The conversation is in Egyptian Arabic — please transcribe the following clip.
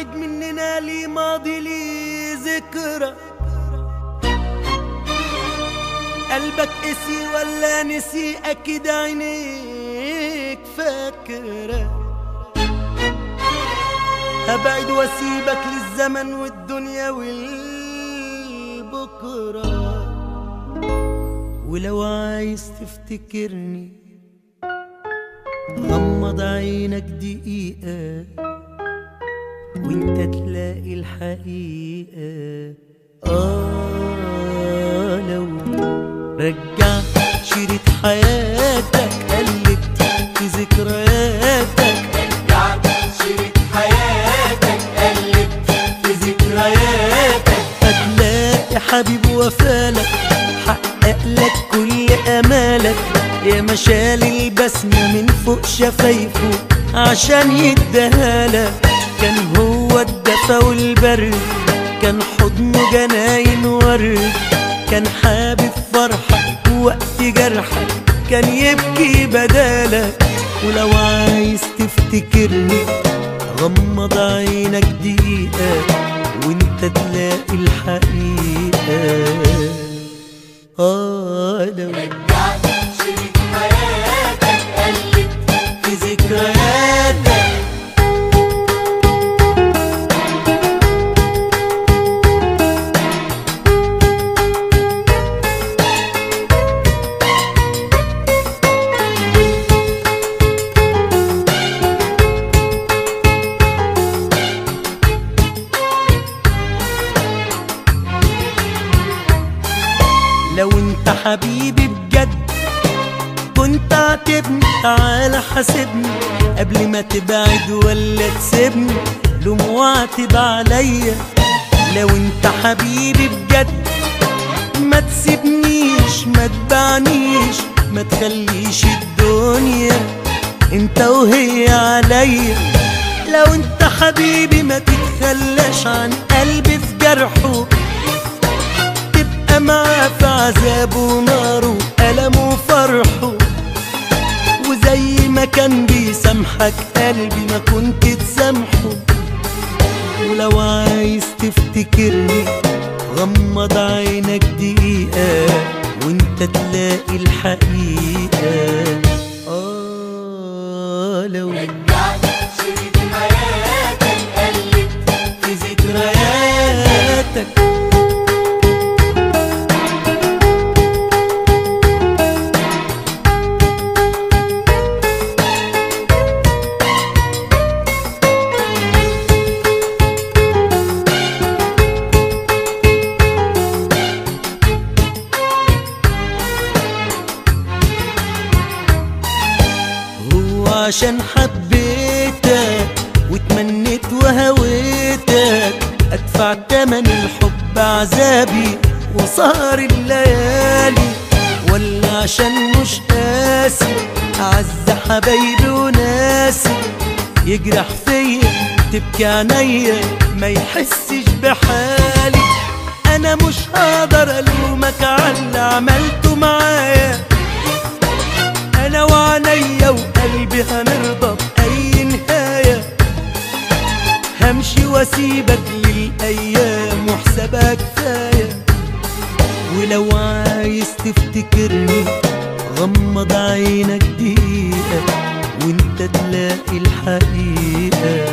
واحد مننا ليه ماضي ليه ذكرى قلبك قسي ولا نسي اكيد عينيك فاكره هبعد واسيبك للزمن والدنيا والبكره ولو عايز تفتكرني غمض عينك دقيقة وانت تلاقي الحقيقة آه لو رجعت شريط حياتك قلبت في ذكرياتك رجعت شريط حياتك قلبت في ذكرياتك هتلاقي حبيب وفالك حقق لك كل امالك يا مشال البسمة من فوق شفايفه عشان يديهالك كان هو الدفا والبرد كان حضنه جناين ورد كان حابب فرحك وقت جرحك كان يبكي بدالك ولو عايز تفتكرني غمض عينك دقيقة وانت تلاقي الحقيقة آه لو رجعت شريط حياتك قلبت في ذكرياتك لو انت حبيبي بجد كنت عاتبني تعالى حاسبني قبل ما تبعد ولا تسيبني لوم واعتب عليا لو انت حبيبي بجد ما تسيبنيش ما تبعنيش ما تخليش الدنيا انت وهي عليا لو انت حبيبي ما تتخلاش عن قلبي في جرحه تبقى معاه في عذابه وناره وألمه وفرحه وزي ما كان بيسامحك قلبي ما كنت تسامحه ولو عايز تفتكرني غمض عينك دقيقة وانت تلاقي الحقيقة آه لو رجعت شريط حياتك قلبت في ذكرياتك هو عشان حبيتك وتمنيت وهويتك ادفع تمن الحب عذابي وسهر الليالي ولا عشان مش قاسي اعز حبايبي وناسي يجرح فيا تبكي عينيا ما يحسش بحالي انا مش هقدر الومك على اللي عملته معايا انا وعينيا وقلبي هنرضى باي نهايه همشي واسيبك للايام وحسابها كفايه ولو عايز تفتكرني غمض عينك دقيقه وانت تلاقي الحقيقه